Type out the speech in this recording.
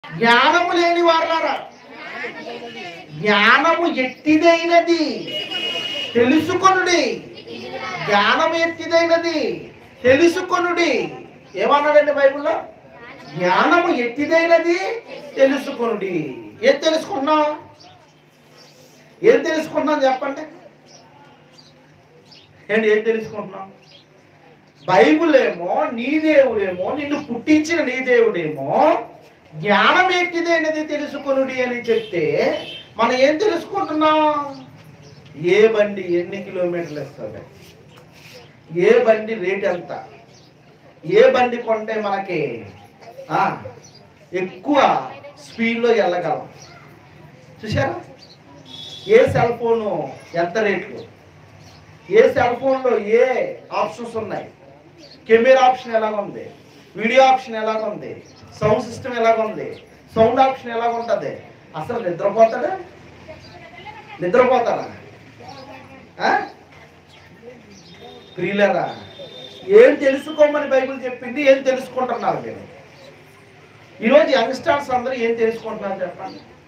జ్ఞానము లేని వారులారా జ్ఞానము ఎట్టిదైనది తెలుసుకొనుడి జ్ఞానం ఎట్టిదైనది తెలుసుకొనుడి ఏమన్నాడండి బైబిల్లో జ్ఞానము ఎట్టిదైనది తెలుసుకొనుడి ఏం తెలుసుకున్నాం ఏం తెలుసుకుంటున్నాం చెప్పండి ఏంటి ఏం తెలుసుకుంటున్నాం బైబుల్ ఏమో నీ దేవుడేమో నిన్ను పుట్టించిన నీ దేవుడేమో జ్ఞానం ఎట్టిదైనది తెలుసుకొనుడి అని చెప్తే మనం ఏం తెలుసుకుంటున్నాం ఏ బండి ఎన్ని కిలోమీటర్లు ఇస్తుంది ఏ బండి రేట్ ఎంత ఏ బండి కొంటే మనకి ఆ, ఎక్కువ స్పీడ్లో వెళ్ళగలం చూసారా ఏ సెల్ ఫోను ఎంత రేట్లు ఏ సెల్ ఫోన్లో ఏ ఆప్షన్స్ ఉన్నాయి కెమెరా ఆప్షన్ ఎలాగ ఉంది వీడియో ఆప్షన్ ఎలాగ ఉంది సౌండ్ సిస్టమ్ ఎలాగ ఉంది సౌండ్ ఆప్షన్ ఎలాగ ఉంటుంది అసలు నిద్రపోతాడా నిద్రపోతారా ఆ? ప్రియులరా ఏం తెలుసుకోమని బైబిల్ చెప్పింది ఏం తెలుసుకుంటున్నారు మీరు ఈరోజు యంగ్స్టర్స్ అందరూ ఏం తెలుసుకుంటున్నారు చెప్పండి